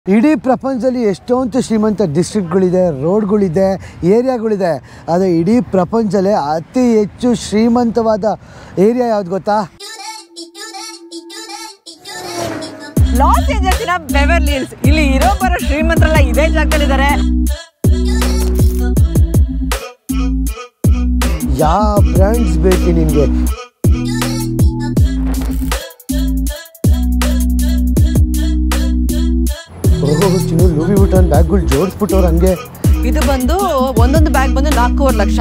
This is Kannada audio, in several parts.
ಇಡೀ ಪ್ರಪಂಚದಲ್ಲಿ ಎಷ್ಟೊಂದು ಶ್ರೀಮಂತ ಡಿಸ್ಟ್ರಿಕ್ಟ್ಗಳಿದೆ ರೋಡ್ಗಳಿದೆ ಏರಿಯಾಗಳಿದೆ ಆದರೆ ಇಡೀ ಪ್ರಪಂಚದಲ್ಲೇ ಅತಿ ಹೆಚ್ಚು ಶ್ರೀಮಂತವಾದ ಏರಿಯಾ ಯಾವ್ದು ಗೊತ್ತಾ ಲಾಸ್ ಏಂಜಲ್ಸಿನ ಬೆವರ್ಲಿ ಹಿಲ್ಸ್ ಇಲ್ಲಿ ಇರೋ ಬರೋ ಶ್ರೀಮಂತರೆಲ್ಲ ಇದೇ ಜಾಗದಲ್ಲಿದ್ದಾರೆ ಯಾವ ಬ್ರ್ಯಾಂಡ್ಸ್ ಬೇಕು ನಿನಗೆ ಓಹೋ ಚಿನ್ನು ಲೂಬಿ ಬುಟನ್ ಬ್ಯಾಗ್ಗಳು ಜೋಡಿಸ್ಬಿಟ್ಟವ್ರು ಹಂಗೆ ಇದು ಬಂದು ಒಂದೊಂದು ಬ್ಯಾಗ್ ಬಂದು ನಾಲ್ಕೂವರೆ ಲಕ್ಷ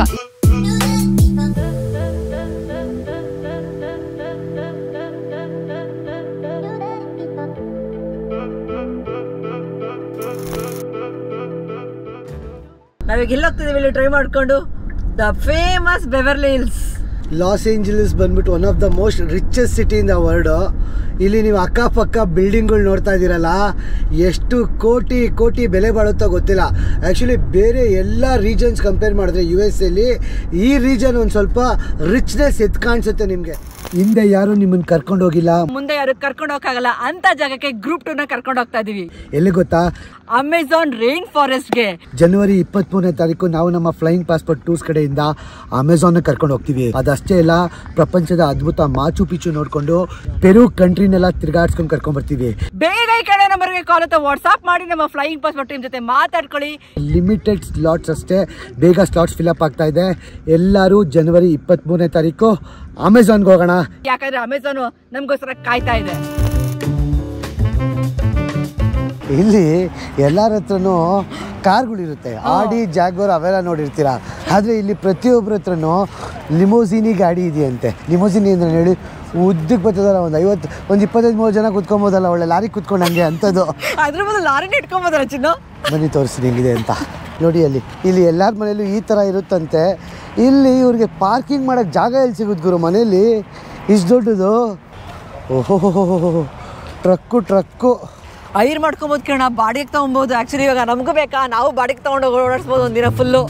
ನಾವೀಗ ಎಲ್ಲ ಹೋಗ್ತಿದ್ದೀವಿ ಇಲ್ಲಿ ಟ್ರೈ ಮಾಡ್ಕೊಂಡು the famous Beverly Hills Los Angeles ಬಂದ್ಬಿಟ್ಟು one of the most richest city in the world ಇಲ್ಲಿ ನೀವು ಅಕ್ಕಪಕ್ಕ ಬಿಲ್ಡಿಂಗ್ಗಳು ನೋಡ್ತಾ ಇದ್ದೀರಲ್ಲ ಎಷ್ಟು ಕೋಟಿ ಕೋಟಿ ಬೆಲೆ ಬಾಳುತ್ತೋ ಗೊತ್ತಿಲ್ಲ ಆ್ಯಕ್ಚುಲಿ ಬೇರೆ ಎಲ್ಲ ರೀಜನ್ಸ್ ಕಂಪೇರ್ ಮಾಡಿದ್ರೆ ಯು ಎಸ್ ಎಲ್ಲಿ ಈ ರೀಜನ್ ಒಂದು ಸ್ವಲ್ಪ ರಿಚ್ನೆಸ್ ಎದ್ದು ಕಾಣಿಸುತ್ತೆ ನಿಮಗೆ ಹಿಂದೆ ಯಾರು ನಿಮ್ಮನ್ನು ಕರ್ಕೊಂಡು ಹೋಗಿಲ್ಲ ಮುಂದೆ ಯಾರು ಕರ್ಕೊಂಡು ಹೋಗಕ್ಕಾಗಲ್ಲ ಅಂತ ಜಾಗಕ್ಕೆ ಗ್ರೂಪ್ ಟೂರ್ನ ಕರ್ಕೊಂಡು ಹೋಗ್ತಾ ಇದೀವಿ ಎಲ್ಲಿ ಗೊತ್ತಾ ಅಮೆಝಾನ್ ರೈನ್ ಫಾರೆಸ್ಟ್ಗೆ ಜನವರಿ ಇಪ್ಪತ್ತ್ಮೂರನೇ ತಾರೀಕು ನಾವು ನಮ್ಮ ಫ್ಲೈಯಿಂಗ್ ಪಾಸ್ಪೋರ್ಟ್ ಟೂರ್ಸ್ ಕಡೆಯಿಂದ ಅಮೆಝಾನ್ ಕರ್ಕೊಂಡು ಹೋಗ್ತೀವಿ ಅದಷ್ಟೇ ಅಲ್ಲ ಪ್ರಪಂಚದ ಅದ್ಭುತ ಮಾಚು ಪಿಚು ನೋಡಿಕೊಂಡು ಪೆರು ಕಂಟ್ರಿನೆಲ್ಲ ತಿರ್ಗಾಡ್ಸ್ಕೊಂಡು ಕರ್ಕೊಂಡ್ ಬರ್ತೀವಿ ಬೇಗ ಈ ಕಡೆ ನಂಬರ್ಗೆ ಕಾಲ್ ಅಥವಾ ವಾಟ್ಸ್ಆಪ್ ಮಾಡಿ ನಮ್ಮ ಫ್ಲೈಯಿಂಗ್ ಪಾಸ್ಪೋರ್ಟ್ ಟೀಮ್ ಜೊತೆ ಮಾತಾಡ್ಕೊಳ್ಳಿ ಲಿಮಿಟೆಡ್ ಸ್ಲಾಟ್ಸ್ ಅಷ್ಟೇ ಬೇಗ ಸ್ಲಾಟ್ಸ್ ಫಿಲಪ್ ಆಗ್ತಾ ಇದೆ ಎಲ್ಲರೂ ಜನವರಿ ಇಪ್ಪತ್ತ್ಮೂರನೇ ತಾರೀಕು ಅಮೆಝಾನ್ಗೆ ಹೋಗೋಣ ಯಾಕಂದ್ರೆ ಅಮೆಝಾನ್ ನಮಗೋಸ್ಕರ ಕಾಯ್ತಾ ಇದೆ ಇಲ್ಲಿ ಎಲ್ಲರ ಹತ್ರನೂ ಕಾರ್ಗಳಿರುತ್ತೆ ಆಡಿ ಜಾಗ್ವರ್ ಅವೆಲ್ಲ ನೋಡಿರ್ತೀರ ಆದರೆ ಇಲ್ಲಿ ಪ್ರತಿಯೊಬ್ಬರ ಹತ್ರನೂ ಲಿಮೋಸಿನಿ ಗಾಡಿ ಇದೆಯಂತೆ ಲಿಮೋಸಿನಿ ಅಂದ್ರೆ ಹೇಳಿ ಉದ್ದಕ್ಕೆ ಬರ್ತದಲ್ಲ ಒಂದು ಐವತ್ತು ಒಂದು ಇಪ್ಪತ್ತೈದು ಮೂರು ಜನ ಕುತ್ಕೊಬೋದಲ್ಲ ಒಳ್ಳೆ ಲಾರಿ ಕುತ್ಕೊಂಡು ಹಂಗೆ ಅಂಥದ್ದು ಅದ್ರ ಬದಲು ಲಾರಿನ ಇಟ್ಕೊಂಬೋದಲ್ಲ ಚಿನ್ನು ಬನ್ನಿ ತೋರಿಸಿ ಹೆಂಗಿದೆ ಅಂತ ನೋಡಿ ಅಲ್ಲಿ ಇಲ್ಲಿ ಎಲ್ಲರ ಮನೇಲೂ ಈ ಥರ ಇರುತ್ತಂತೆ ಇಲ್ಲಿ ಇವ್ರಿಗೆ ಪಾರ್ಕಿಂಗ್ ಮಾಡೋಕ್ಕೆ ಜಾಗ ಎಲ್ಲಿ ಸಿಗುತ್ತೆ ಗುರು ಮನೇಲಿ ಇಷ್ಟು ದೊಡ್ಡದು ಓಹೋ ಟ್ರಕ್ಕು ಟ್ರಕ್ಕು ಐರ್ ಮಾಡ್ಕೊಬೋದು ಕೇಳೋಣ ಬಾಡಿಗೆ ತಗೊಬೋದು ಆಕ್ಚುಲಿ ಇವಾಗ ನಮಗೂ ಬೇಕಾ ನಾವು ಬಾಡಿಗೆ ತಗೊಂಡು ಓಡಾಡಿಸ್ಬೋದು ಒಂದಿನ ಫುಲ್ಲು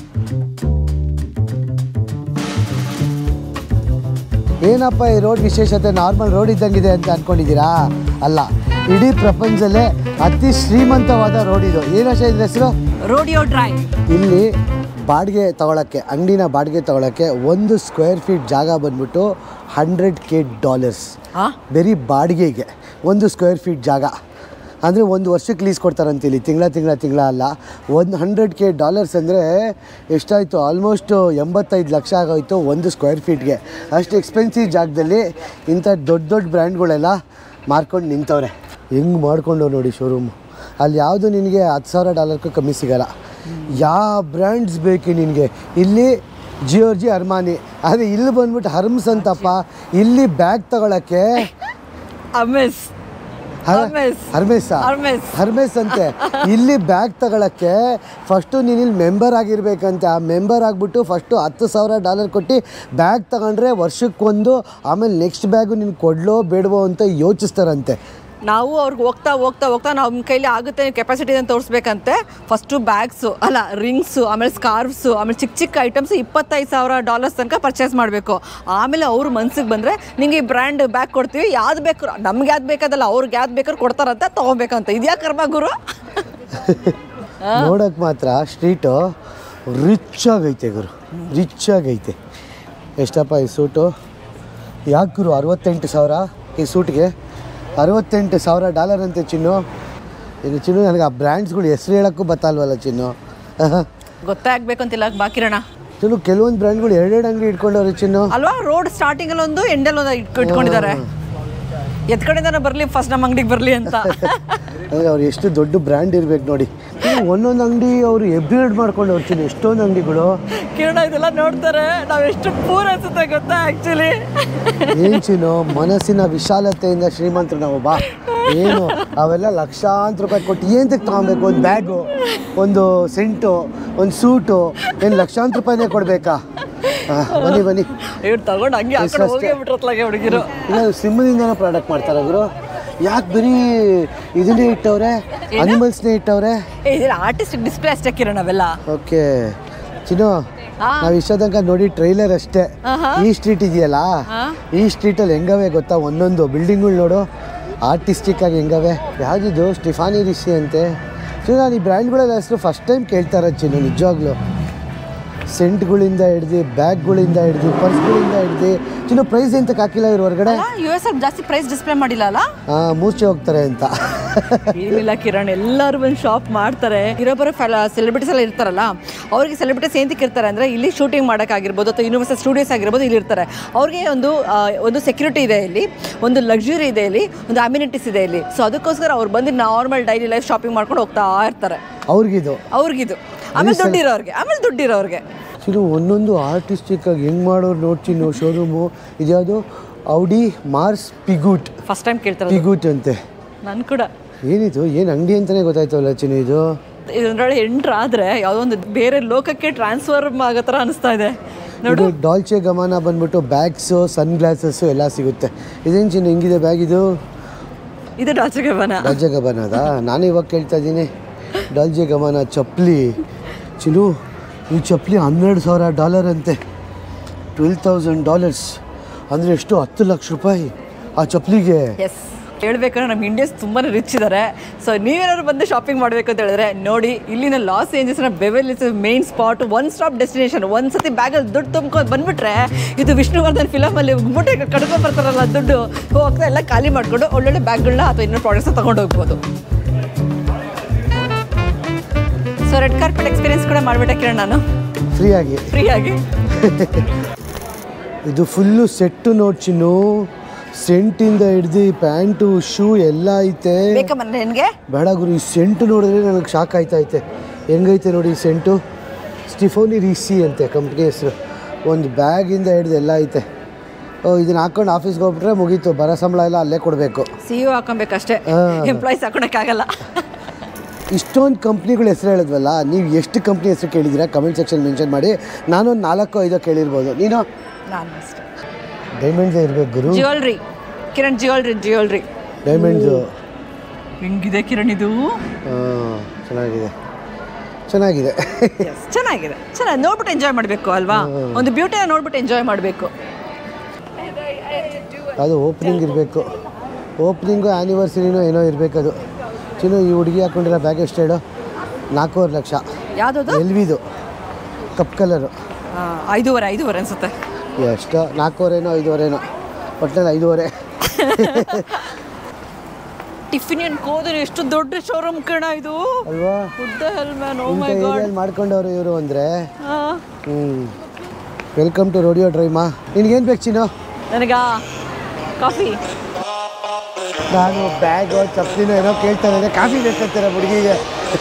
ಏನಪ್ಪ ಈ ರೋಡ್ ವಿಶೇಷತೆ ನಾರ್ಮಲ್ ರೋಡ್ ಇದ್ದಂಗಿದೆ ಅಂತ ಅಂದ್ಕೊಂಡಿದ್ದೀರಾ ಅಲ್ಲ ಇಡೀ ಪ್ರಪಂಚದಲ್ಲೇ ಅತಿ ಶ್ರೀಮಂತವಾದ ರೋಡ್ ಇದು ಏನಷ್ಟ ಇದ್ರ ಹೆಸರು ರೋಡಿಯೋ ಡ್ರೈವ್ ಇಲ್ಲಿ ಬಾಡಿಗೆ ತಗೊಳಕ್ಕೆ ಅಂಗಡಿನ ಬಾಡಿಗೆ ತಗೊಳಕ್ಕೆ ಒಂದು ಸ್ಕ್ವೇರ್ ಫೀಟ್ ಜಾಗ ಬಂದ್ಬಿಟ್ಟು ಹಂಡ್ರೆಡ್ ಕೆ ಡಾಲರ್ಸ್ ಹಾ ಬರೀ ಬಾಡಿಗೆಗೆ ಒಂದು ಸ್ಕ್ವೇರ್ ಫೀಟ್ ಜಾಗ ಅಂದರೆ ಒಂದು ವರ್ಷಕ್ಕೆ ಲೀಸ್ ಕೊಡ್ತಾರಂತೆ ಇಲ್ಲಿ ತಿಂಗಳ ತಿಂಗಳ ತಿಂಗಳ ಅಲ್ಲ ಒಂದು ಹಂಡ್ರೆಡ್ ಕೆ ಡಾಲರ್ಸ್ ಅಂದರೆ ಎಷ್ಟಾಯಿತು ಆಲ್ಮೋಸ್ಟ್ ಎಂಬತ್ತೈದು ಲಕ್ಷ ಆಗೋಯ್ತು ಒಂದು ಸ್ಕ್ವೇರ್ ಫೀಟ್ಗೆ ಅಷ್ಟು ಎಕ್ಸ್ಪೆನ್ಸಿವ್ ಜಾಗದಲ್ಲಿ ಇಂಥ ದೊಡ್ಡ ದೊಡ್ಡ ಬ್ರ್ಯಾಂಡ್ಗಳೆಲ್ಲ ಮಾರ್ಕೊಂಡು ನಿಂತವ್ರೆ ಹೆಂಗೆ ಮಾಡ್ಕೊಂಡು ನೋಡಿ ಶೋರೂಮು ಅಲ್ಲಿ ಯಾವುದು ನಿನಗೆ ಹತ್ತು ಸಾವಿರ ಡಾಲರ್ಗೂ ಕಮ್ಮಿ ಸಿಗಲ್ಲ ಯಾವ ಬ್ರ್ಯಾಂಡ್ಸ್ ಬೇಕು ನಿನಗೆ ಇಲ್ಲಿ ಜಿಯೋರ್ಜಿ ಅರ್ಮಾನಿ ಆದರೆ ಇಲ್ಲಿ ಬಂದ್ಬಿಟ್ಟು ಹರ್ಮ್ಸ್ ಅಂತಪ್ಪ ಇಲ್ಲಿ ಬ್ಯಾಗ್ ತಗೊಳಕ್ಕೆ ಅಮೆಸ್ ಹ- ಹರ್ಮೆಸ್. Hermes Hermes. ಹರ್ಮೆಸ್ ಅಂತೆ ಇಲ್ಲಿ ಬ್ಯಾಗ್ ತಗೊಳಕ್ಕೆ ಫಸ್ಟು ನೀನು ಇಲ್ಲಿ ಮೆಂಬರ್ ಆಗಿರ್ಬೇಕಂತೆ ಆ ಮೆಂಬರ್ ಆಗಿಬಿಟ್ಟು ಫಸ್ಟು ಹತ್ತು ಸಾವಿರ ಡಾಲರ್ ಕೊಟ್ಟು ಬ್ಯಾಗ್ ತಗೊಂಡ್ರೆ ವರ್ಷಕ್ಕೊಂದು ಆಮೇಲೆ ನೆಕ್ಸ್ಟ್ ಬ್ಯಾಗು ನೀನು ಕೊಡ್ಲೋ ಬೇಡವೋ ಅಂತ ಯೋಚಿಸ್ತಾರಂತೆ ನಾವು ಅವ್ರಿಗೆ ಹೋಗ್ತಾ ಹೋಗ್ತಾ ಹೋಗ್ತಾ ನಮ್ಮ ಕೈಲಿ ಆಗುತ್ತೆ ಕೆಪಾಸಿಟಿ ಅಂತ ತೋರಿಸ್ಬೇಕಂತೆ ಫಸ್ಟು ಬ್ಯಾಗ್ಸು ಅಲ್ಲ ರಿಂಗ್ಸು ಆಮೇಲೆ ಸ್ಕಾರ್ಫ್ಸು ಆಮೇಲೆ ಚಿಕ್ಕ ಚಿಕ್ಕ ಐಟಮ್ಸ್ ಇಪ್ಪತ್ತೈದು ಸಾವಿರ ಡಾಲರ್ಸ್ ತನಕ ಪರ್ಚೇಸ್ ಮಾಡಬೇಕು ಆಮೇಲೆ ಅವ್ರ ಮನ್ಸಿಗೆ ಬಂದರೆ ನಿಂಗೆ ಈ ಬ್ರ್ಯಾಂಡ್ ಬ್ಯಾಗ್ ಕೊಡ್ತೀವಿ ಯಾವ್ದು ಬೇಕು ನಮ್ಗೆ ಯಾವ್ದು ಬೇಕಾದಲ್ಲ ಅವ್ರಿಗೆ ಯಾವ್ದು ಬೇಕಾದ್ರೆ ಕೊಡ್ತಾರಂತ ತೊಗೊಬೇಕಂತ ಇದ್ಯಾ ಕರ್ಮ ಗುರು ನೋಡೋಕೆ ಮಾತ್ರ ಸ್ಟ್ರೀಟು ರಿಚ್ ಆಗೈತೆ ಗುರು ರಿಚ್ ಆಗೈತೆ ಎಷ್ಟಪ್ಪ ಈ ಸೂಟು ಯಾಕೆ ಗುರು ಅರವತ್ತೆಂಟು ಸಾವಿರ ಈ ಸೂಟ್ಗೆ ಅರವತ್ತೆಂಟು ಸಾವಿರ ಡಾಲರ್ ಅಂತೆ ಚಿನ್ನು ಇದು ಚಿನ್ನು ನನಗೆ ಆ ಬ್ರ್ಯಾಂಡ್ಸ್ಗಳು ಹೆಸರು ಹೇಳೋಕ್ಕೂ ಬತ್ತಲ್ವಲ್ಲ ಚಿನ್ನು ಗೊತ್ತಾಗಬೇಕು ಅಂತಿಲ್ಲ ಬಾಕಿರಣ ಚಿನ್ನು ಕೆಲವೊಂದು ಬ್ರ್ಯಾಂಡ್ಗಳು ಎರಡೆರಡು ಅಂಗಡಿ ಇಟ್ಕೊಂಡವ್ರೆ ಚಿನ್ನು ಅಲ್ವಾ ರೋಡ್ ಸ್ಟಾರ್ಟಿಂಗಲ್ಲಿ ಒಂದು ಎಂಡಲ್ಲಿ ಒಂದು ಇಟ್ಕೊ- ಇಟ್ಕೊಂಡಿದ್ದಾರೆ ಎತ್ ಕಡೆಯಿಂದನೇ ಬರಲಿ ಫಸ್ಟ್ ನಮ್ಮ ಅಂಗಡಿಗೆ ಬರಲಿ ಅಂತ ಅಂದರೆ ಅವ್ರು ಎಷ್ಟು ದೊಡ್ಡ ಬ್ರ್ಯಾಂಡ್ ಇರ್ಬೇಕು ನೋಡಿ ಇನ್ನು ಒಂದೊಂದು ಅಂಗಡಿ ಅವರು ಎಬ್ಬಿಲ್ಡ್ ಮಾಡ್ಕೊಂಡವ್ರು ಚಿನ್ನು ಎಷ್ಟೊಂದು ಅಂಗಡಿಗಳು ಕಿರಣ ಇದೆಲ್ಲ ನೋಡ್ತಾರೆ ನಾವು ಎಷ್ಟು ಪೂರ್ ಅನ್ಸುತ್ತೆ ಗೊತ್ತಾ ಆ್ಯಕ್ಚುಲಿ ಏನ್ ಚಿನ್ನು ಮನಸ್ಸಿನ ವಿಶಾಲತೆಯಿಂದ ಶ್ರೀಮಂತರು ನಾವು ಬಾ ಏನು ಅವೆಲ್ಲ ಲಕ್ಷಾಂತರ ರೂಪಾಯಿ ಕೊಟ್ಟು ಏನು ತಗೊಬೇಕು ಒಂದು ಬ್ಯಾಗು ಒಂದು ಸೆಂಟು ಒಂದು ಸೂಟು ಏನು ಲಕ್ಷಾಂತರ ರೂಪಾಯಿನೇ ಕೊಡಬೇಕಾ ಬನ್ನಿ ಬನ್ನಿ ಇವ್ರು ತಗೊಂಡು ಹಂಗೆ ಆ ಕಡೆ ಎಷ್ಟಷ್ಟೇ. ಹೋಗೇ ಬಿಟ್ರತ್ಲಾಗೆ ಹುಡುಗಿರು ಇಲ್ಲ ಸಿಂಹದಿಂದನೇ ಪ್ರಾಡಕ್ಟ್ ಮಾಡ್ತಾರೆ ಗುರು ಯಾಕೆ ಬರೀ ಇದನ್ನೇ ಇಟ್ಟವ್ರೆ ಅನಿಮಲ್ಸ್ನೇ ಇಟ್ಟವ್ರೆ ಏ ಇದು ಆರ್ಟಿಸ್ಟ್ ಡಿಸ್ಪ್ಲೇ ಅಷ್ಟೇ ಕಿರಣ ಅವೆಲ್ಲ ಓಕೆ ಚಿನ್ನು ಹಾ. ನಾವು ಇಷ್ಟ ತನಕ ನೋಡಿ ಟ್ರೈಲರ್ ಅಷ್ಟೇ ಆಹಾ. ಈ ಸ್ಟ್ರೀಟ್ ಇದೆಯಲ್ಲ ಹಾ. ಈ ಸ್ಟ್ರೀಟಲ್ಲಿ ಹೆಂಗವೆ ಗೊತ್ತಾ ಒಂದೊಂದು ಬಿಲ್ಡಿಂಗ್ಗಳು ನೋಡು ಆರ್ಟಿಸ್ಟಿಕ್ ಆಗಿ ಹೆಂಗವೆ ಯಾವುದಿದು ಸ್ಟಿಫಾನಿ ರಿಷಿ ಅಂತೆ ಸೊ ನಾನು ಈ ಬ್ರ್ಯಾಂಡ್ಗಳೆಲ್ಲ ಹೆಸರು ಫಸ್ಟ್ ಟೈಮ್ ಕೇಳ್ತಾ ಇರೋದು ಚಿನ್ನು ನಿಜವಾಗ್ಲೂ ಸೆಂಟ್ಗಳಿಂದ ಹಿಡ್ದು ಬ್ಯಾಗ್ಗಳಿಂದ ಹಿಡ್ದು ಪರ್ಸ್ಗಳಿಂದ ಹಿಡ್ದು ಚಿನ್ನು ಪ್ರೈಸ್ ಎಂತ ಹಾಕಿಲ್ಲ ಇವ್ರ ಹೊರಗಡೆ ಯು ಎಸ್ ಅಲ್ಲಿ ಜಾಸ್ತಿ ಪ್ರೈಸ್ ಡಿಸ್ಪ್ಲೇ ಮಾಡಿಲ್ಲ ಅಲ್ಲ ಹಾಂ ಮೂರ್ಛೆ ಹೋಗ್ತಾರೆ ಅಂತ ಏನಿಲ್ಲ ಕಿರಣ್ ಎಲ್ಲರೂ ಬಂದು ಶಾಪ್ ಮಾಡ್ತಾರೆ ಇರೋಬ್ಬರ ಸೆಲೆಬ್ರಿಟೀಸ್ ಎಲ್ಲ ಇರ್ತಾರಲ್ಲ ಅವ್ರಿಗೆ ಸೆಲೆಬ್ರಿಟೀಸ್ ಏನಕ್ಕೆ ಇರ್ತಾರೆ ಅಂದರೆ ಇಲ್ಲಿ ಶೂಟಿಂಗ್ ಮಾಡೋಕ್ಕಾಗಿರ್ಬೋದು ಅಥವಾ ಯೂನಿವರ್ಸಲ್ ಸ್ಟುಡಿಯೋಸ್ ಆಗಿರ್ಬೋದು ಇಲ್ಲಿ ಇರ್ತಾರೆ ಅವ್ರಿಗೆ ಒಂದು ಆ, ಒಂದು ಸೆಕ್ಯೂರಿಟಿ ಇದೆ ಇಲ್ಲಿ ಒಂದು ಲಕ್ಸುರಿ ಇದೆ ಇಲ್ಲಿ ಒಂದು ಅಮ್ಯುನಿಟೀಸ್ ಇದೆ ಇಲ್ಲಿ ಸೊ ಅದಕ್ಕೋಸ್ಕರ ಅವ್ರು ಬಂದು ನಾರ್ಮಲ್ ಡೈಲಿ ಲೈಫ್ ಶಾಪಿಂಗ್ ಮಾಡ್ಕೊಂಡು ಹೋಗ್ತಾ ಇರ್ತಾರೆ ಅವ್ರಿಗಿದು ಅವ್ರಿಗಿದು ಆಮೇಲೆ ದುಡ್ಡಿರೋರ್ಗೆ ಆಮೇಲೆ ದುಡ್ಡಿರೋರ್ಗೆ ಚಿನ್ನು ಒಂದೊಂದು ಆರ್ಟಿಸ್ಟಿಕ್ ಆಗಿ ಹೆಂಗೆ ಮಾಡೋರು ನೋಡ್ತೀನಿ ಶೋರೂಮು ಇದ್ಯಾವುದು ಔಡಿ ಮಾರ್ಸ್ ಪಿಗೂಟ್ ಫಸ್ಟ್ ಟೈಮ್ ಕೇಳ್ತಾರೆ ಪಿಗೂಟ್ ಅಂತೆ ನಾನು ಕೂಡ ಏನಿದು ಏನು ಅಂಗಡಿ ಅಂತಲೇ ಗೊತ್ತಾಯ್ತಲ್ಲ ಚಿನ್ನು ಇದು ಇದರೊಳಗೆ ಎಂಟ್ರ್ ಆದರೆ ಯಾವುದೋ ಒಂದು ಬೇರೆ ಲೋಕಕ್ಕೆ ಟ್ರಾನ್ಸ್ಫರ್ ಆಗೋ ಥರ ಅನಿಸ್ತಾ ಇದೆ ಇದು ಡಾಲ್ಚೆ ಗಮನ ಬಂದ್ಬಿಟ್ಟು ಬ್ಯಾಗ್ಸು ಸನ್ ಗ್ಲಾಸಸ್ಸು ಎಲ್ಲ ಸಿಗುತ್ತೆ ಇದೇನು ಚಿನ್ನು ಹೆಂಗಿದೆ ಬ್ಯಾಗ್ ಇದು ಇದು ಡಾಚೆ ಗಮನ ಡಾಲ್ಚೆ ಗಮನದ ನಾನು ಇವಾಗ ಕೇಳ್ತಾ ಇದ್ದೀನಿ ಡಾಲ್ಚೆ ಗಮನ ಚಪ್ಪಲಿ ಚಿನ್ನು ಈ ಚಪ್ಪಲಿ ಹನ್ನೆರಡು ಸಾವಿರ ಡಾಲರ್ ಅಂತೆ ಟ್ವೆಲ್ ತೌಸಂಡ್ ಡಾಲರ್ಸ್ ಅಂದರೆ ಎಷ್ಟು ಹತ್ತು ಲಕ್ಷ ರೂಪಾಯಿ ಆ ಚಪ್ಪಲಿಗೆ ಎಸ್ ಹೇಳ್ಬೇಕಂದ್ರೆ ನಮ್ಮ ಇಂಡಿಯನ್ಸ್ ತುಂಬಾ ರಿಚ್ ಇದ್ದಾರೆ ಸೊ ನೀವೇನಾದ್ರು ಬಂದು ಶಾಪಿಂಗ್ ಮಾಡಬೇಕು ಅಂತ ಹೇಳಿದ್ರೆ ನೋಡಿ ಇಲ್ಲಿನ ಲಾಸ್ ಏಂಜಲ್ಸ್ನ ಬೆವೆಲ್ main spot one stop destination ಒಂದು ಸತಿ ಬ್ಯಾಗಲ್ಲಿ ದುಡ್ಡು ತುಂಬ್ಕೊಂಡು ಬಂದ್ಬಿಟ್ರೆ ಇದು ವಿಷ್ಣುವರ್ಧನ್ ಫಿಲಮಲ್ಲಿ ಮುಟ್ಟೆ ಕಡ್ಕೊಂಡು ಬರ್ತಾರಲ್ಲ ದುಡ್ಡು ಹೋಗ್ತಾ ಎಲ್ಲ ಖಾಲಿ ಮಾಡಿಕೊಂಡು ಒಳ್ಳೊಳ್ಳೆ ಬ್ಯಾಗ್ಗಳನ್ನ ಅಥವಾ ಇನ್ನೊಂದು ಪ್ರಾಡಕ್ಟ್ಸ್ನ ತೊಗೊಂಡು ಹೋಗ್ಬೋದು ಸೊ ರೆಡ್ ಕಾರ್ಪೆಟ್ ಎಕ್ಸ್ಪೀರಿಯನ್ಸ್ ಕೂಡ ಮಾಡಿಬಿಟ್ಟೆ ಕಿರಣ್ ನಾನು ಫ್ರೀಯಾಗಿ ಫ್ರೀಯಾಗಿ ಇದು ಫುಲ್ಲು ಸೆಟ್ಟು ನೋಡ್ ಚಿನ್ನು ಸೆಂಟಿಂದ ಹಿಡ್ದು ಪ್ಯಾಂಟು ಶೂ ಎಲ್ಲ ಐತೆ ಬೇಕಮ್ಮ ನಿನಗೆ ಬೇಡ ಗುರು ಈ ಸೆಂಟು ನೋಡಿದ್ರೆ ನನಗೆ ಶಾಕ್ ಆಯ್ತೈತೆ ಹೆಂಗೈತೆ ನೋಡಿ ಈ ಸೆಂಟು ಸ್ಟಿಫೋನಿ ರಿಸಿ ಅಂತೆ ಕಂಪ್ನಿ ಹೆಸರು ಒಂದು ಬ್ಯಾಗಿಂದ ಹಿಡ್ದು ಎಲ್ಲ ಐತೆ ಓ ಇದನ್ನ ಹಾಕೊಂಡು ಆಫೀಸ್ಗೆ ಹೋಗ್ಬಿಟ್ರೆ ಮುಗೀತು ಬರೋ ಸಂಬಳ ಎಲ್ಲ ಅಲ್ಲೇ ಕೊಡಬೇಕು ಸಿ ಯು ಹಾಕೊಬೇಕಷ್ಟೇ ಹಾ. ಎಂಪ್ಲಾಯೀಸ್ ಹಾಕೊಳಕ್ಕಾಗಲ್ಲ ಇಷ್ಟೊಂದು ಕಂಪ್ನಿಗಳು ಹೆಸರು ಹೇಳಿದ್ವಲ್ಲ ನೀವು ಎಷ್ಟು ಕಂಪ್ನಿ ಹೆಸರು ಕೇಳಿದ್ದೀರಾ ಕಮೆಂಟ್ ಸೆಕ್ಷನ್ ಮೆನ್ಷನ್ ಮಾಡಿ ನಾನೊಂದು ನಾಲ್ಕು ಐದೋ ಕೇಳಿರ್ಬೋದು ನೀನು ನಾನು ಅಷ್ಟೇ ಡೈಮಂಡ್ಸೇ ಇರ್ಬೇಕು ಗುರು jewellery Kiran jewellery jewellery diamonds ಹೆಂಗಿದೆ ಕಿರಣ್ ಇದು ಹಾಂ ಚೆನ್ನಾಗಿದೆ ಚೆನ್ನಾಗಿದೆ ಎಸ್ ಚೆನ್ನಾಗಿದೆ ಚೆನ್ನಾಗಿ ನೋಡ್ಬಿಟ್ಟು ಎಂಜಾಯ್ ಮಾಡಬೇಕು ಅಲ್ವಾ ಒಂದು ಬ್ಯೂಟಿನ ನೋಡ್ಬಿಟ್ಟು ಎಂಜಾಯ್ ಮಾಡಬೇಕು ಅದು ಓಪನಿಂಗ್ ಇರಬೇಕು ಓಪನಿಂಗು ಆ್ಯನಿವರ್ಸರಿನೋ ಏನೋ ಇರಬೇಕದು ಚಿನ್ನು ಈ ಹುಡುಗಿ ಹಾಕೊಂಡಿರೋ ಬ್ಯಾಗ್ ಎಷ್ಟು ಹೇಳು ನಾಲ್ಕೂವರೆ ಲಕ್ಷ ಯಾವುದದು ಎಲ್ ವಿದು ಕಪ್ ಕಲರು ಐದೂವರೆ ಐದೂವರೆ ಅನ್ಸುತ್ತೆ ಎಷ್ಟು ನಾಲ್ಕೂವರೆನೋ ಐದೂವರೆನೋ ಒಟ್ಟಿನಲ್ಲಿ ಐದೂವರೆ ಟಿಫಿನ್ ಅಂಡ್ ಕೋದ್ರೆ ಎಷ್ಟು ದೊಡ್ಡ ಶೋರೂಮ್ ಕಣ ಇದು ಅಲ್ವಾ ಉದ್ದ ಹೆಲ್ಮ್ಯಾನ್ ಓ ಇಂಥ ಮೈ ಗಾಡ್ ಏರಿಯಲ್ಲಿ ಮಾಡ್ಕೊಂಡವ್ರು ಇವರು ಅಂದರೆ ಹ್ಞೂ ವೆಲ್ಕಮ್ ಟು ರೋಡಿಯೋ ಡ್ರೈಮಾ ನಿನಗೇನು ಬೇಕು ಚಿನ್ನು ನನಗ ಕಾಫಿ ನಾನು ಬ್ಯಾಗು ಚಪ್ಪಲಿನೋ ಏನೋ ಕೇಳ್ತಾ ಇದ್ದೆ ಕಾಫಿ ಬೇಕಂತಾರೆ ಹುಡುಗಿಗೆ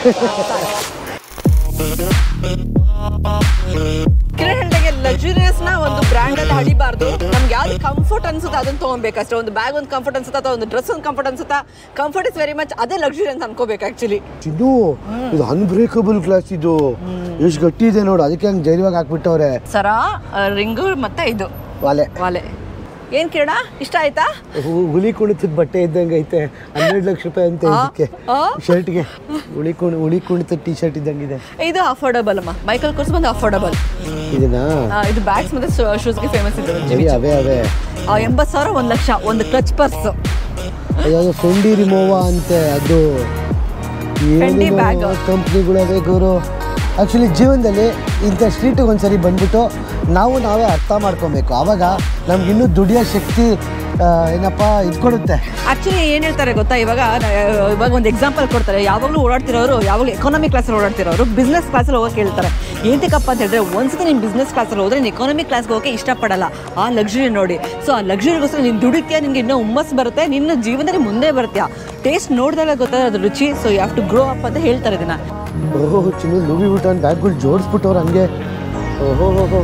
ಕಿರಣ್ ಹೇಳ್ದಾಗೆ ಲಕ್ಸುರಿಯಸ್ ನ ಒಂದು ಬ್ರ್ಯಾಂಡ್ ಅಲ್ಲಿ ಹಡಿಬಾರ್ದು ನಮ್ಗೆ ಯಾವ್ದು ಕಂಫರ್ಟ್ ಅನ್ಸುತ್ತೆ ಅದನ್ನ ತಗೊಬೇಕಷ್ಟೇ ಒಂದು ಬ್ಯಾಗ್ ಒಂದು ಕಂಫರ್ಟ್ ಅನ್ಸುತ್ತಾ ಅಥವಾ ಒಂದು ಡ್ರೆಸ್ ಒಂದು ಕಂಫರ್ಟ್ ಅನ್ಸುತ್ತಾ ಕಂಫರ್ಟ್ ಇಸ್ ವೆರಿ ಮಚ್ ಅದೇ ಲಕ್ಸುರಿ ಅಂತ ಅನ್ಕೋಬೇಕು ಆಕ್ಚುಲಿ ಚಿನ್ನು ಇದು ಅನ್ಬ್ರೇಕಬಲ್ ಗ್ಲಾಸ್ ಇದು ಎಷ್ಟು ಗಟ್ಟಿ ಇದೆ ನೋಡು ಅದಕ್ಕೆ ಹಂಗೆ ಜೈಲಿವಾಗಿ ಹಾಕ್ಬಿಟ್ಟವ್ರೆ ಸರ ರಿಂಗು ಮತ್ತೆ ಇದು ವಾಲೆ ವಾಲೆ ಏನ್ ಕಿರಣ ಇಷ್ಟ ಆಯ್ತಾ ಹು- ಹುಲಿ ಕುಣಿತದ ಬಟ್ಟೆ ಇದ್ದಂಗೆ ಐತೆ ಹನ್ನೆರಡು ಲಕ್ಷ ರೂಪಾಯಿ ಅಂತ ಇದಕ್ಕೆ ಆ? ಶರ್ಟ್ಗೆ ಹುಳಿ ಕುಣಿ ಹುಳಿ ಕುಣಿತದ ಟೀ ಶರ್ಟ್ ಇದ್ದಂಗಿದೆ ಇದು ಅಫೋರ್ಡಬಲ್ ಅಮ್ಮ ಮೈಕಲ್ ಕೋರ್ಸ್ ಬಂದು ಅಫೋರ್ಡಬಲ್ ಇದನ್ನ ಇದು ಬ್ಯಾಗ್ಸ್ ಮತ್ತೆ ಶೂಸ್ಗೆ ಫೇಮಸ್ ಇದೆ ಬರೀ ಅವೇ ಅವೇ ಎಂಬತ್ತು ಸಾವಿರ ಒಂದು ಲಕ್ಷ ಒಂದು ಕ್ಲಚ್ ಪರ್ಸ್ ಯಾವುದು ಫೆಂಡಿ ರಿಮೋವಾ ಅಂತೆ ಅದು Fendi bag. ಕಂಪ್ನಿಗಳು ಅದೇ ಗುರು ಆ್ಯಕ್ಚುಲಿ ಜೀವನದಲ್ಲಿ ಇಂಥ ಸ್ಟ್ರೀಟಿಗೆ ಒಂದ್ಸರಿ ಬಂದ್ಬಿಟ್ಟು ನಾವು ನಾವೇ ಅರ್ಥ ಮಾಡ್ಕೊಬೇಕು ಆವಾಗ ನಮ್ಗೆ ಇನ್ನೂ ದುಡಿಯೋ ಶಕ್ತಿ ಆ, ಏನಪ್ಪ ಇದ್ಕೊಡುತ್ತೆ ಆಕ್ಚುಲಿ ಏನು ಹೇಳ್ತಾರೆ ಗೊತ್ತಾ ಇವಾಗ ನ- ಇವಾಗ ಒಂದು ಎಕ್ಸಾಂಪಲ್ ಕೊಡ್ತಾರೆ ಯಾವಾಗಲೂ ಓಡಾಡ್ತಿರೋರು ಯಾವಾಗಲೂ ಎಕಾನಮಿ ಕ್ಲಾಸಲ್ಲಿ ಓಡಾಡ್ತಿರೋರು ಬಿಸ್ನೆಸ್ ಕ್ಲಾಸಲ್ಲಿ ಹೋಗಕ್ಕೆ ಹೇಳ್ತಾರೆ ಏನಕ್ಕಪ್ಪ ಅಂತ ಹೇಳಿದ್ರೆ ಒಂದ್ಸತಿ ನೀನು ಬಿಸ್ನೆಸ್ ಕ್ಲಾಸಲ್ಲಿ ಹೋದ್ರೆ ನೀನು ಎಕಾನಮಿ ಕ್ಲಾಸ್ಗೆ ಹೋಗಕ್ಕೆ ಇಷ್ಟಪಡಲ್ಲ ಆ ಲಕ್ಸುರಿ ನೋಡಿ ಸೊ ಆ ಲಕ್ಸುರಿಗೋಸ್ಕರ ನೀನು ದುಡಿತೀಯ ನಿನ್ಗೆ ಇನ್ನೂ ಹುಮ್ಮಸ್ ಬರುತ್ತೆ ನಿನ್ನ ಜೀವನದಲ್ಲಿ ಮುಂದೆ ಬರ್ತೀಯ ಟೇಸ್ಟ್ ನೋಡಿದಾಗ ಗೊತ್ತಾಗೋದು ರುಚಿ so you have to grow up ಅಂತ ಹೇಳ್ತಾರೆ ಇದನ್ನ ಓಹೋ ಚಿನ್ನು ಲೂವಿ ಬುಟಾನ್ ಬ್ಯಾಗ್ಗಳು ಜೋಡಿಸ್ಬಿಟ್ಟವ್ರು ಹಂಗೆ ಓಹೋ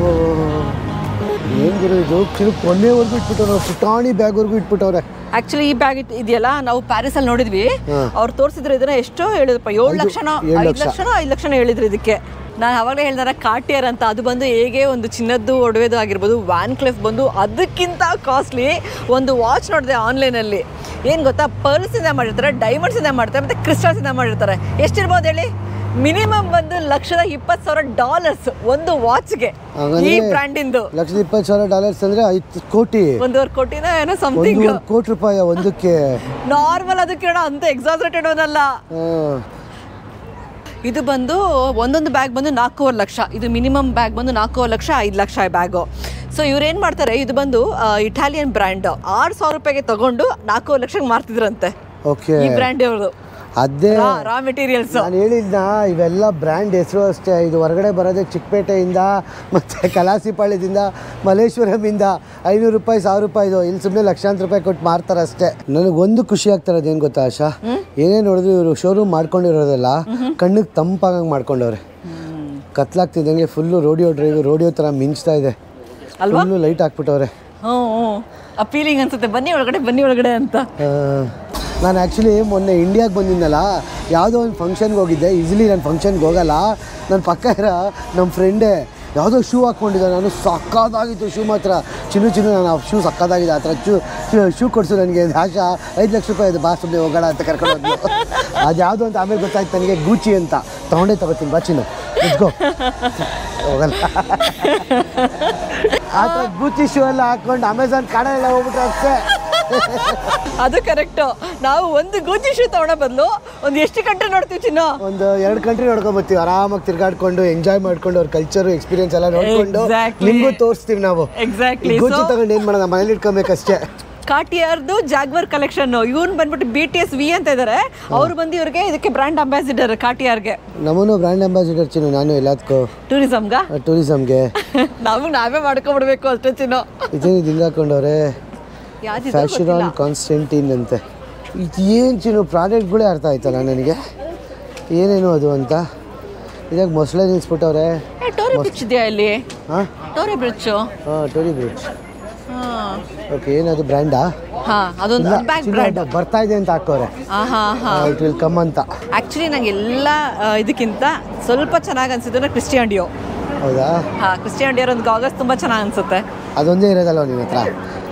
ಏನು ಗುರು ಇದು ಚಿನ್ನು ಕೊನೆವರೆಗೂ ಇಟ್ಬಿಟ್ಟವ್ರು ಪುಟಾಣಿ ಬ್ಯಾಗ್ವರೆಗೂ ಇಟ್ಬಿಟ್ಟವ್ರೆ ಆಕ್ಚುಲಿ ಈ ಬ್ಯಾಗ್ ಇದೆಯಲ್ಲ ನಾವು ಪ್ಯಾರಿಸ್ ಅಲ್ಲಿ ನೋಡಿದ್ವಿ ಹಾ. ಅವ್ರು ತೋರಿಸಿದ್ರು ಇದನ್ನ ಎಷ್ಟೋ ಹೇಳಿದ್ರಪ್ಪ ಏಳು ಐದು- ಲಕ್ಷನೋ ಏಳು ಐದು ಲಕ್ಷ. ಲಕ್ಷನೋ ಐದು ಲಕ್ಷನೋ ಹೇಳಿದ್ರು ಇದಕ್ಕೆ ನಾನು ಅವಾಗಲೇ ಹೇಳಿದಾರ ಕಾರ್ಟಿಯರ್ ಅಂತ ಅದು ಬಂದು ಹೇಗೆ ಒಂದು ಚಿನ್ನದ್ದು ಒಡವೆದು ಆಗಿರ್ಬೋದು ವ್ಯಾನ್ ಕ್ಲೆಫ್ ಬಂದು ಅದಕ್ಕಿಂತ ಕಾಸ್ಟ್ಲಿ ಒಂದು ವಾಚ್ ನೋಡಿದೆ ಆನ್ಲೈನಲ್ಲಿ ಏನು ಗೊತ್ತಾ ಪರ್ಲ್ಸಿಂದ ಮಾಡಿರ್ತಾರೆ ಡೈಮಂಡ್ಸಿಂದ ಮಾಡ್ತಾರೆ ಮತ್ತು ಕ್ರಿಸ್ಟಲ್ಸಿಂದ ಮಾಡಿರ್ತಾರೆ ಎಷ್ಟಿರ್ಬೋದು ಹೇಳಿ ಮಿನಿಮಮ್ ಬಂದು ಲಕ್ಷದ ಇಪ್ಪತ್ತು ಸಾವಿರ ಡಾಲರ್ಸ್ ಒಂದು ವಾಚ್ಗೆ ಈ ಹಾಗಂದ್ರೆ ಬ್ರ್ಯಾಂಡಿಂದು ಲಕ್ಷದ ಇಪ್ಪತ್ತು ಸಾವಿರ ಡಾಲರ್ಸ್ ಅಂದರೆ ಐದು ಕೋಟಿ ಒಂದೂವರೆ ಕೋಟಿನ ಏನೋ ಸಮಥಿಂಗ್ ಒಂದೂವರೆ ಕೋಟಿ ರೂಪಾಯಿ ಒಂದಕ್ಕೆ ನಾರ್ಮಲ್ ಅದಕ್ಕೆ ಅಣ್ಣ ಅಂತ ಎಕ್ಸಾಸ್ರೇಟೆಡ್ ಒಂದಲ್ಲ ಹಾಂ ಇದು ಬಂದು ಒಂದೊಂದು ಬ್ಯಾಗ್ ಬಂದು ನಾಲ್ಕೂವರೆ ಲಕ್ಷ ಇದು ಮಿನಿಮಮ್ ಬ್ಯಾಗ್ ಬಂದು ನಾಲ್ಕೂವರೆ ಲಕ್ಷ ಐದು ಲಕ್ಷ ಬ್ಯಾಗು ಸೊ ಇವ್ರು ಏನು ಮಾಡ್ತಾರೆ ಇದು ಬಂದು ಇಟಾಲಿಯನ್ ಬ್ರ್ಯಾಂಡ್ ಆರು ಸಾವಿರ ರೂಪಾಯಿಗೆ ತಗೊಂಡು ನಾಲ್ಕೂವರೆ ಲಕ್ಷಕ್ಕೆ ಮಾರ್ತಿದ್ರಂತೆ ಓಕೆ ಈ ಬ್ರ್ಯಾಂಡ್ ಇವ್ರದ್ದು ಅದೇ ರಾ ಮೆಟೀರಿಯಲ್ಸ್ ನಾನು ಹೇಳಿದ್ನ ಇವೆಲ್ಲ ಬ್ರ್ಯಾಂಡ್ ಹೆಸರು ಅಷ್ಟೇ ಇದು ಹೊರಗಡೆ ಬರೋದೇ ಚಿಕ್ಕಪೇಟೆಯಿಂದ ಮತ್ತು ಕಲಾಸಿಪಾಳ್ಯದಿಂದ ಮಲ್ಲೇಶ್ವರಮಿಂದ ಐನೂರು ರೂಪಾಯಿ ಸಾವಿರ ರೂಪಾಯಿ ಇದು ಇಲ್ಲಿ ಸುಮ್ಮನೆ ಲಕ್ಷಾಂತರ ರೂಪಾಯಿ ಕೊಟ್ಟು ಮಾರ್ತಾರೆ ಅಷ್ಟೇ ನನಗೆ ಒಂದು ಖುಷಿ ಆಗ್ತಿರೋದು ಏನು ಗೊತ್ತಾ ಆಶಾ ಏನೇ ನೋಡಿದ್ರು ಇವರು ಶೋರೂಮ್ ಮಾಡ್ಕೊಂಡಿರೋದೆಲ್ಲ ಕಣ್ಣಿಗೆ ತಂಪಾಗಂಗೆ ಮಾಡ್ಕೊಂಡವ್ರೆ ಕತ್ಲಾಗ್ತಿದ್ದಂಗೆ ಫುಲ್ಲು ರೋಡಿಯೋ ಡ್ರೈವ್ ರೋಡಿಯೋ ಥರ ಮಿಂಚ್ತಾ ಇದೆ ಅಲ್ವಾ? ಫುಲ್ಲು ಲೈಟ್ ಹಾಕ್ಬಿಟ್ಟವ್ರೆ ಹ್ಞೂ ಹ್ಞೂ ಆ ಫೀಲಿಂಗ್ ಅನ್ಸುತ್ತೆ ಬನ್ನಿ ಒಳಗಡೆ ಬನ್ನಿ ಒಳಗಡೆ ಅಂತ ನಾನು ಆ್ಯಕ್ಚುಲಿ ಮೊನ್ನೆ ಇಂಡಿಯಾಗೆ ಬಂದಿದ್ದನಲ್ಲ ಯಾವುದೋ ಒಂದು ಫಂಕ್ಷನ್ಗೆ ಹೋಗಿದ್ದೆ ಈಸಿಲಿ ನಾನು ಫಂಕ್ಷನ್ಗೆ ಹೋಗಲ್ಲ ನನ್ನ ಪಕ್ಕ ಇರೋ ನಮ್ಮ ಫ್ರೆಂಡೇ ಯಾವುದೋ ಶೂ ಹಾಕ್ಕೊಂಡಿದ್ದೆ ನಾನು ಸಕ್ಕದಾಗಿತ್ತು ಶೂ ಮಾತ್ರ ಚಿನ್ನು ಚಿನ್ನು ನಾನು ಆ ಶೂ ಸಕ್ಕದಾಗಿದೆ ಆ ಥರ ಶೂ ಶೂ ಕೊಡಿಸು ನನಗೆ ಆಶಾ ಐದು ಲಕ್ಷ ರೂಪಾಯಿ ಅದು ಬಾ ಸುಮ್ಮನೆ ಹೋಗೋಣ ಅಂತ ಕರ್ಕೊಂಡು ಹೋದ್ಲು ಅದು ಯಾವುದು ಅಂತ ಆಮೇಲೆ ಗೊತ್ತಾಯ್ತು ನನಗೆ ಗೂಚಿ ಅಂತ ತೊಗೊಂಡೇ ತಗೋತೀನಿ ಬಾ ಚಿನ್ನು ಇಟ್ಕೋ ಹೋಗಲ್ಲ ಆ ಥರ ಗೂಚಿ ಶೂ ಎಲ್ಲ ಹಾಕ್ಕೊಂಡು ಅಮೆಝಾನ್ ಕಾಡೆಲ್ಲ ಹೋಗ್ಬಿಟ್ರೆ ಅಷ್ಟೇ ಅದು ಕರೆಕ್ಟು ನಾವು ಒಂದು ಗೋಚಿ ಶೂ ತಗೊಳ್ಳೋ ಬದಲು ಒಂದು ಎಷ್ಟು ಗಂಟೆ ನೋಡ್ತೀವಿ ಚಿನ್ನು ಒಂದು ಎರಡು ಕಂಟ್ರಿ ನೋಡ್ಕೊಂಡ್ ಬರ್ತೀವಿ ಆರಾಮಾಗಿ ತಿರ್ಗಾಡ್ಕೊಂಡು ಎಂಜಾಯ್ ಮಾಡ್ಕೊಂಡು ಅವ್ರ ಕಲ್ಚರ್ ಎಕ್ಸ್ಪೀರಿಯನ್ಸ್ ಎಲ್ಲ ನೋಡ್ಕೊಂಡು Exactly. ನಿಮಗೂ ತೋರಿಸ್ತೀವಿ ನಾವು ಎಕ್ಸಾಕ್ಟ್ಲಿ ಗೋಚಿ ತಗೊಂಡು ಏನು ಮಾಡೋಣ ಮನೇಲಿ ಇಟ್ಕೊಬೇಕಷ್ಟೇ ಕಾಟಿಯಾರ್ದು ಜಾಗ್ವರ್ ಕಲೆಕ್ಷನ್ ಇವನ್ ಬಂದ್ಬಿಟ್ಟು ಬಿ ಟಿ ಎಸ್ ವಿ ಅಂತ ಇದ್ದಾರೆ ಅವ್ರು ಬಂದು ಇವ್ರಿಗೆ ಇದಕ್ಕೆ ಬ್ರ್ಯಾಂಡ್ ಅಂಬಾಸಿಡರ್ ಕಾಟಿಯಾರ್ಗೆ ನಮ್ಮನ್ನು ಬ್ರ್ಯಾಂಡ್ ಅಂಬಾಸಿಡರ್ ಚಿನ್ನು ನಾನು ಎಲ್ಲದಕ್ಕೂ ಟೂರಿಸಮ್ಗ ಟೂರಿಸಮ್ಗೆ ನಮಗೆ ನಾವೇ ಮಾಡ್ಕೊಬಿಡ್ಬೇಕು ಅಷ್ಟೇ ಚಿನ್ನು ಇದೇನಿದು ಹಿಂಗೆ ಹಾಕೊಂಡವ್ರೆ ಯಾವ್ದಿದು ಫ್ಯಾಷನ್ ಆನ್ ಕಾನ್ಸ್ಟೆಂಟಿನ್ ಅಂತೆ ಇದು ಏನು ಚಿನ್ನು ಪ್ರಾಡಕ್ಟ್ಗಳೇ ಅರ್ಥ ಆಯ್ತಲ್ಲ ನನಗೆ ಏನೇನು ಅದು ಅಂತ ಇದಾಗ ಮೊಸಳೆ ನಿಲ್ಸ್ಬಿಟ್ಟವ್ರೆ ಏ, ಟೋರಿ ಬ್ರಿಡ್ಜ್ ಇದೆಯಾ ಇಲ್ಲಿ ಹಾಂ ಟೋರಿ ಬ್ರಿಡ್ಜ್ ಹಾಂ ಟೋರಿ ಬ್ರಿಡ್ಜ್ ಹಾಂ ಓಕೆ ಏನದು ಬ್ರ್ಯಾಂಡಾ ಹಾ ಅದೊಂದು ಇಲ್ಲ ಬ್ಯಾಗ್ ಚಿನ್ನು ಬ್ರ್ಯಾಂಡ್ ಅದು ಬರ್ತಾ ಇದೆ ಅಂತ ಹಾಕೋರೆ ಹಾ ಹಾ ಹಾ ಇಟ್ ವಿಲ್ ಕಮ್ ಅಂತ ಆಕ್ಚುಲಿ ನಂಗೆ ಎಲ್ಲ ಆ, ಇದಕ್ಕಿಂತ ಸ್ವಲ್ಪ ಚೆನ್ನಾಗಿ ಅನ್ಸಿದ್ದು ಕ್ರಿಸ್ಟಿಯನ್ ಡಿಯೋ ಹೌದಾ ಹಾ ಕ್ರಿಸ್ಟಿಯನ್ ಡಿಯೋರ್ ಒಂದು ಗಾಗಲ್ಸ್ ತುಂಬಾ ಚೆನ್ನಾಗಿ ಅನ್ಸುತ್ತೆ ಅದೊಂದೇ ಇರೋದಲ್ವ ನಿನ್ನ ಹತ್ರ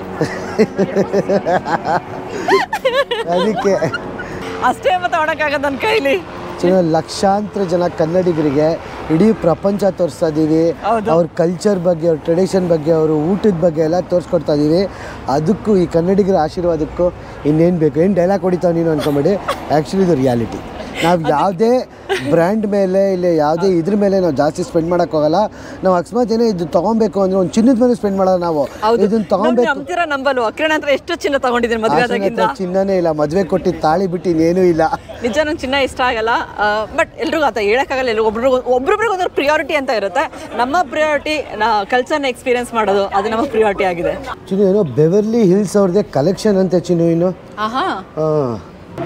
ಅದಕ್ಕೆ ಅಷ್ಟೇ ಮತ್ತೆ ತಗೊಳಕ್ಕಾಗದು ನನ್ನ ಕೈಲಿ ಚಿನ್ನ ಲಕ್ಷಾಂತರ ಜನ ಕನ್ನಡಿಗರಿಗೆ ಇಡೀ ಪ್ರಪಂಚ ತೋರಿಸ್ತಾ ಇದ್ದೀವಿ ಹೌದು. ಅವ್ರ ಕಲ್ಚರ್ ಬಗ್ಗೆ ಅವ್ರ ಟ್ರೆಡಿಷನ್ ಬಗ್ಗೆ ಅವ್ರ ಊಟದ ಬಗ್ಗೆ ಎಲ್ಲ ತೋರಿಸ್ಕೊಡ್ತಾ ಇದ್ದೀವಿ ಅದಕ್ಕೂ ಈ ಕನ್ನಡಿಗರ ಆಶೀರ್ವಾದಕ್ಕೂ ಇನ್ನೇನು ಬೇಕು ಏನು ಡೈಲಾಗ್ ಹೊಡಿತಾವೆ ನೀನು ಅನ್ಕೊಂಬೇಡಿ ಆ್ಯಕ್ಚುಲಿ ಇದು ರಿಯಾಲಿಟಿ ನಾವು ಯಾವುದೇ ಬ್ರ್ಯಾಂಡ್ ಮೇಲೆ ಇಲ್ಲ ಯಾವುದೇ ಇದ್ರ ಮೇಲೆ ನಾವು ಜಾಸ್ತಿ ಸ್ಪೆಂಡ್ ಮಾಡೋಕ್ಕೆ ಹೋಗಲ್ಲ ನಾವು ಅಕಸ್ಮಾತ್ ಏನೋ ಇದು ತೊಗೊಬೇಕು ಅಂದರೆ ಒಂದು ಚಿನ್ನದ ಮೇಲೆ ಸ್ಪೆಂಡ್ ಮಾಡೋದು ನಾವು ಹೌದು ಇದನ್ನ ತೊಗೊಬೇಕು ನಂಬ್ತೀರಾ ನಂಬಲ್ವ ಕಿರಣ್ ಹತ್ರ ಎಷ್ಟು ಚಿನ್ನ ತಗೊಂಡಿದ್ದೀನಿ ಮದುವೆ ಆಶನ ಆದಾಗಿಂದ ಹತ್ರ ಚಿನ್ನನೇ ಇಲ್ಲ ಮದುವೆ ಕೊಟ್ಟಿದ್ದು ತಾಳಿ ಬಿಟ್ಟು ಇನ್ನೇನೂ ಇಲ್ಲ ನಿಜ ನಂಗೆ ಚಿನ್ನ ಇಷ್ಟ ಆಗಲ್ಲ ಬಟ್ ಎಲ್ರಿಗೂ ಆತ ಹೇಳಕ್ಕಾಗಲ್ಲ ಎಲ್ಲರೂ ಒಬ್ರಿಗೂ ಒಬ್ರೊಬ್ರಿಗೆ ಒಂದೊಂದು ಪ್ರಿಯಾರಿಟಿ ಅಂತ ಇರುತ್ತೆ ನಮ್ಮ ಪ್ರಿಯಾರಿಟಿ ನಾ ಕಲ್ಚರ್ನ ಎಕ್ಸ್ಪೀರಿಯನ್ಸ್ ಮಾಡೋದು ಅದು ನಮ್ಮ ಪ್ರಿಯಾರಿಟಿ ಆಗಿದೆ ಚಿನ್ನು ಏನೋ ಬೆವರ್ಲಿ ಹಿಲ್ಸ್ ಅವ್ರದ್ದೇ ಕಲೆಕ್ಷನ್ ಅಂತೆ ಚಿನ್ನು ಇನ್ನು ಆಹಾ ಹಾಂ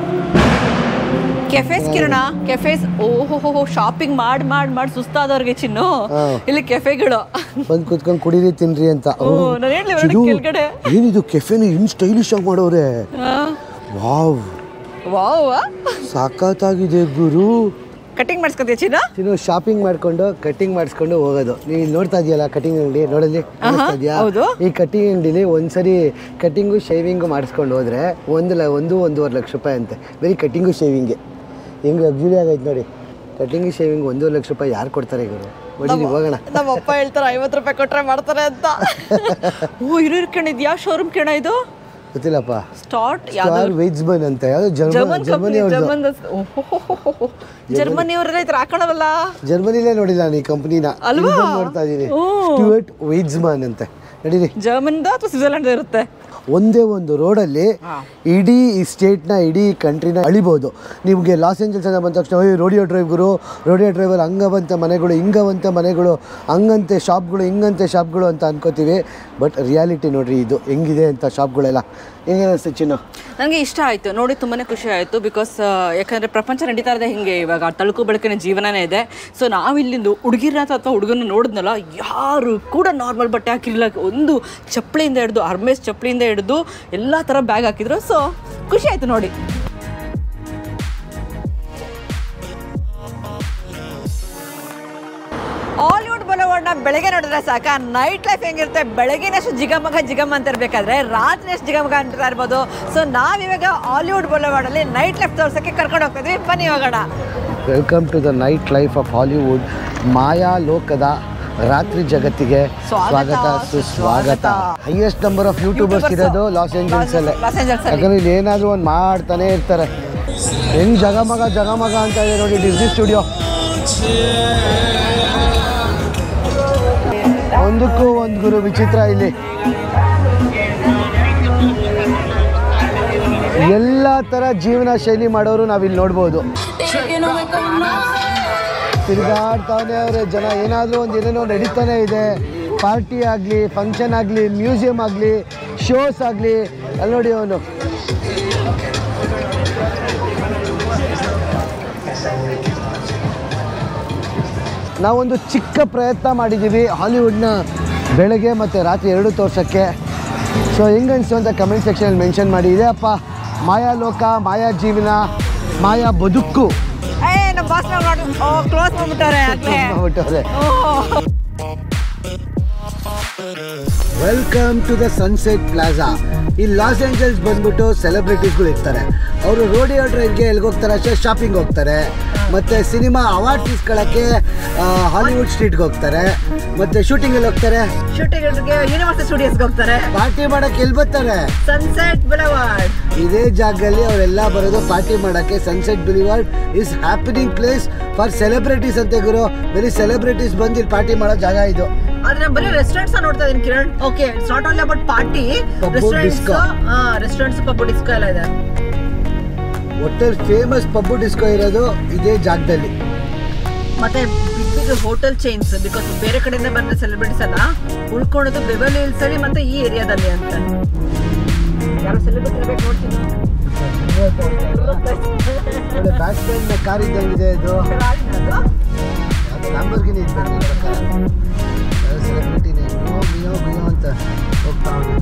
ಕೆಫೆಸ್ ಕಿರಣ ಕೆಫೆಸ್ ಓಹೋ ಶಾಪಿಂಗ್ ಮಾಡಿ ಮಾಡಿ ಮಾಡಿ ಸುಸ್ತಾದವ್ರಿಗೆ ಚಿನ್ನು ಹಾ. ಇಲ್ಲಿ ಕೆಫೆಗಳು ಬಂದು ಕೂತ್ಕೊಂಡು ಕುಡೀರಿ ತಿನ್ರಿ ಅಂತ ಓ, ನಾನ್ ಹೇಳ್ಲಿ ಹೊರಗಡೆ ಚಿನ್ನು, ಕೆಳ್ಗಡೆ. ಏನಿದು ಕೆಫೆನ ಇನ್ ಸ್ಟೈಲಿಶ್ ಆಗಿ ಮಾಡೋರೆ ವಾವ್ ವಾವ್ ಸಖತ್ತಾಗಿದೆ ಗುರು ಕಟಿಂಗ್ ಮಾಡಿಸ್ಕೊತೀಯ ಚಿನ್ನ ಚಿನ್ನು ಶಾಪಿಂಗ್ ಮಾಡ್ಕೊಂಡು ಕಟಿಂಗ್ ಮಾಡಿಸ್ಕೊಂಡು ಹೋಗೋದು ನೀವು ಇಲ್ಲಿ ನೋಡ್ತಾ ಇದೆಯಲ್ಲ ಕಟಿಂಗ್ ಅಂಗಡಿ ನೋಡಲ್ಲಿ ಕಾಣಿಸ್ತಾ ಇದೆಯಾ ಹೌದು. ಈ ಕಟಿಂಗ್ ಅಂಗಡಿಲಿ ಒಂದ್ಸರಿ ಕಟಿಂಗು ಶೇವಿಂಗು ಮಾಡಿಸ್ಕೊಂಡು ಹೋದ್ರೆ ಒಂದು ಲ ಒಂದು ಒಂದೂವರೆ ಲಕ್ಷ ರೂಪಾಯಿ ಅಂತೆ ಬರೀ ಕಟಿಂಗು ಶೇವಿಂಗ್ಗೆ ಹೆಂಗೆ ಲಕ್ಸುರಿ ಆಗೈತೆ ನೋಡಿ ಕಟಿಂಗು ಶೇವಿಂಗ್ ಒಂದೂವರೆ ಲಕ್ಷ ರೂಪಾಯಿ ಯಾರು ಕೊಡ್ತಾರೆ ಗುರು ಬಡಿ ಹೋಗೋಣ ನಮ್ಮ ಅಪ್ಪ ಹೇಳ್ತಾರೆ ಐವತ್ತು ರೂಪಾಯಿ ಕೊಟ್ರೆ ಮಾಡ್ತಾರೆ ಅಂತ ಓ ಇರು ಕಣ ಯಾವ ಶೋರೂಮ್ ಕಣ ಇದು ಗೊತ್ತಿಲ್ಲಪ್ಪ ಸ್ಟಾರ್ಟ್ ಸ್ಟಾರ್ ವೆಜ್ಬನ್ ಅಂತ ಯಾವುದು ಜರ್ಮನ್ ಜರ್ಮನ್ ಜರ್ಮನಿ ಕಂಪನಿ ಅವ್ರದ್ದು ಜರ್ಮನ್ ಜರ್ಮನಿ ಅವರೆಲ್ಲ ಇದ್ರ ಹಾಕೊಳವಲ್ಲ ಜರ್ಮನಿಲೇ ನೋಡಿಲ್ಲ ನಾನು ಈ ಕಂಪ್ನಿನ ಅಲ್ವಾ? ನೋಡ್ತಾ ಇದ್ದೀನಿ ಹ್ಞೂ. ಸ್ಟುವರ್ಟ್ ವೆಜ್ಮನ್ ಅಂತೆ ನಡೀರಿ ಜರ್ಮನ್ದ ಅಥವಾ ಸ್ವಿಟ್ಜರ್ಲೆಂಡ್ ಇರುತ್ತೆ ಒಂದೇ ಒಂದು ರೋಡಲ್ಲಿ ಇಡೀ ಈ ಸ್ಟೇಟ್ನ ಇಡೀ ಕಂಟ್ರಿನ ಅಳಿಬೋದು ನಿಮಗೆ ಲಾಸ್ ಏಂಜಲ್ಸ್ ಅಂತ ಬಂದ ತಕ್ಷಣ ಓಯ್ ರೋಡಿಯೋ ಡ್ರೈವ್ ಗುರು ರೋಡಿಯೋ ಡ್ರೈವರ್ ಹಂಗವಂತೆ ಮನೆಗಳು ಹಿಂಗವಂತೆ ಮನೆಗಳು ಹಂಗಂತೆ ಶಾಪ್ಗಳು ಹಿಂಗಂತೆ ಶಾಪ್ಗಳು ಅಂತ ಅನ್ಕೋತೀವಿ ಬಟ್ ರಿಯಾಲಿಟಿ ನೋಡ್ರಿ ಇದು ಹೆಂಗಿದೆ ಅಂತ ಶಾಪ್ಗಳೆಲ್ಲ ಹೆಂಗೆ ಅನಿಸ್ತು ಚಿನ್ನು ನನಗೆ ಇಷ್ಟ ಆಯಿತು ನೋಡಿ ತುಂಬಾ ಖುಷಿ ಆಯಿತು ಬಿಕಾಸ್ ಯಾಕಂದರೆ ಪ್ರಪಂಚ ನಡೀತಾ ಇದೆ ಹಿಂಗೆ ಇವಾಗ ತಳುಕು ಬೆಳಕಿನ ಜೀವನನೇ ಇದೆ ಸೊ ನಾವಿಲ್ಲಿಂದು ಹುಡುಗಿರ ಅಥವಾ ಹುಡುಗನ ನೋಡಿದ್ನಲ್ಲ ಯಾರು ಕೂಡ ನಾರ್ಮಲ್ ಬಟ್ಟೆ ಹಾಕಿರಲಿಲ್ಲ ಒಂದು ಚಪ್ಪಲಿಯಿಂದ ಹಿಡಿದು ಅರ್ಮೇಸ್ ಚಪ್ಪಲಿಯಿಂದ ಹಿಡಿದು ಎಲ್ಲ ಥರ ಬ್ಯಾಗ್ ಹಾಕಿದ್ರು ಸೊ ಖುಷಿ ಆಯಿತು ನೋಡಿ ಹಾಲಿವುಡ್ ಬಲವಣ್ಣ ಬೆಳಗ್ಗೆ ನೋಡಿದ್ರೆ ಸಾಕ ನೈಟ್ ಲೈಫ್ ಹೆಂಗಿರುತ್ತೆ ಬೆಳಗ್ಗೆನಷ್ಟು ಜಿಗಮಗ ಜಿಗಮ್ ಅಂತ ಇರಬೇಕಾದ್ರೆ ರಾತ್ರಿ ಎಷ್ಟು ಜಿಗಮಗ ಅಂತ ಇರ್ಬೋದು ಸೊ ನಾವಿವಾಗ ಹಾಲಿವುಡ್ ಬಲವಾಡಲ್ಲಿ ನೈಟ್ ಲೈಫ್ ತೋರ್ಸೋಕ್ಕೆ ಕರ್ಕೊಂಡು ಹೋಗ್ತಿದ್ವಿ ಬನ್ನಿ ಹೋಗೋಣ welcome to the night life of Hollywood ಮಾಯಾ ಲೋಕದ ರಾತ್ರಿ ಜಗತ್ತಿಗೆ ಸ್ವಾಗತ, ಸ್ವಾಗತ ಸುಸ್ವಾಗತ highest number of YouTubers YouTubers. ಇರೋದು ಲಾಸ್ ಏಂಜಲ್ಸ್ ಅಲ್ಲೇ ಲಾಸ್ ಏಂಜಲ್ಸ್ ಅಲ್ಲಿ ಯಾಕಂದ್ರೆ ಇಲ್ಲಿ ಏನಾದರೂ ಒಂದು ಮಾಡ್ತಾನೆ ಇರ್ತಾರೆ ಹೆಂಗ್ ಜಗಮಗ ಜಗಮಗ ಅಂತ ಇದೆ ನೋಡಿ ಡಿಸ್ನಿ ಸ್ಟುಡಿಯೋ ಒಂದಕ್ಕೂ ಒಂದು ಗುರು ವಿಚಿತ್ರ ಇಲ್ಲಿ ಎಲ್ಲ ಥರ ಜೀವನ ಶೈಲಿ ಮಾಡೋರು ನಾವಿಲ್ಲಿ ನೋಡ್ಬೋದು ತಿರುಗಾಡ್ತಾನೆ ಅವರೇ ಜನ ಏನಾದರೂ ಒಂದು ಏನೇನೋ ನಡೀತಾನೆ ಇದೆ ಪಾರ್ಟಿ ಆಗಲಿ ಫಂಕ್ಷನ್ ಆಗಲಿ ಮ್ಯೂಸಿಯಂ ಆಗಲಿ ಶೋಸ್ ಆಗಲಿ ಅಲ್ಲಿ ನೋಡಿ ಅವನು ನಾವೊಂದು ಚಿಕ್ಕ ಪ್ರಯತ್ನ ಮಾಡಿದ್ದೀವಿ ಹಾಲಿವುಡ್ನ ಬೆಳಗ್ಗೆ ಮತ್ತು ರಾತ್ರಿ ಎರಡು ತೋರ್ಸೋಕ್ಕೆ ಸೊ ಹೆಂಗನ್ಸು ಅಂತ ಕಮೆಂಟ್ ಸೆಕ್ಷನಲ್ಲಿ ಮೆನ್ಷನ್ ಮಾಡಿ ಇದೆ ಅಪ್ಪ ಮಾಯಾ ಲೋಕ ಮಾಯಾ ಜೀವನ ಮಾಯಾ ಬದುಕು ಏ ನಮ್ಮ ಬಾಸ್ ನೋಡಿ ಓ ಕ್ಲೋಸ್ ಮಾಡ್ಬಿಟ್ಟಾರೆ ಆಗ್ಲೇ ಮಾಡ್ಬಿಟ್ಟವ್ರೆ ಓ welcome to the Sunset Plaza ಈ ಲಾಸ್ ಏಂಜಲ್ಸ್ ಬಂದ್ಬಿಟ್ಟು ಸೆಲೆಬ್ರಿಟೀಸ್ಗಳು ಇರ್ತಾರೆ ಅವರು ರೋಡಿಯೋ ಡ್ರೈವ್ಗೆ ಎಲ್ಲಿಗೆ ಹೋಗ್ತಾರೆ ಅಷ್ಟೇ ಶಾಪಿಂಗ್ ಹೋಗ್ತಾರೆ ಮತ್ತು ಸಿನಿಮಾ ಅವಾರ್ಡ್ ಇಸ್ಕೊಳ್ಳೋಕ್ಕೆ ಹಾಲಿವುಡ್ ಸ್ಟ್ರೀಟ್ಗೆ ಹೋಗ್ತಾರೆ ಮತ್ತು ಶೂಟಿಂಗಲ್ಲಿ ಹೋಗ್ತಾರೆ ಶೂಟಿಂಗ್ ಯೂನಿವರ್ಸಲ್ ಸ್ಟುಡಿಯೋಸ್ಗೆ ಹೋಗ್ತಾರೆ ಪಾರ್ಟಿ ಮಾಡೋಕ್ಕೆ ಎಲ್ಲಿ ಬರ್ತಾರೆ ಸನ್ಸೆಟ್ ಬಿಲವಾರ್ಡ್ ಇದೇ ಜಾಗದಲ್ಲಿ ಅವರೆಲ್ಲ ಬರೋದು ಪಾರ್ಟಿ ಮಾಡೋಕ್ಕೆ Sunset Boulevard is happening place for celebrities ಅಂತೆ ಗುರು ಬರೀ ಸೆಲೆಬ್ರಿಟೀಸ್ ಬಂದು ಇಲ್ಲಿ ಪಾರ್ಟಿ ಮಾಡೋ ಜಾಗ ಇದು ಆದ್ರೆ ನಾನು ಬರೀ ರೆಸ್ಟೋರೆಂಟ್ಸ್ ನೋಡ್ತಾ ಇದೀನಿ Kiran okay it's not only about party Pub, restaurants disco. ಹಾ ರೆಸ್ಟೋರೆಂಟ್ಸ್ ಪಬ್ ಡಿಸ್ಕೋ ಎಲ್ಲ ಇದೆ ಒಟ್ಟಲ್ಲಿ ಫೇಮಸ್ ಪಬ್ಬು ಡಿಸ್ಕೋ ಇರೋದು ಇದೇ ಜಾಗದಲ್ಲಿ ಮತ್ತೆ big big hotel chains because ಬೇರೆ ಕಡೆಯಿಂದ ಬಂದ ಸೆಲೆಬ್ರಿಟೀಸ್ ಎಲ್ಲ ಉಳ್ಕೊಳ್ಳೋದು ಬೆಬಲಿ ಹಿಲ್ಸ್ ಅಲ್ಲಿ ಮತ್ತೆ ಈ ಏರಿಯಾದಲ್ಲಿ ಅಂತ ಯಾರೋ ಸೆಲೆಬ್ರಿಟಿ ಇರ್ಬೇಕು ನೋಡ್ತೀನಿ ಒಳ್ಳೆ ಬ್ಯಾಟ್ಸ್ಮನ್ ಕಾರ್ ಇದ್ದಂಗಿದೆ ಇದು ಲ್ಯಾಂಬರ್ಗಿನಿ ಸೆಲೆಬ್ರಿಟಿನೇ ಮಿಯೋ ಮಿಯೋ ಮಿಯೋ ಅಂತ ಹೋಗ್ತಾ ಅವ್ನು.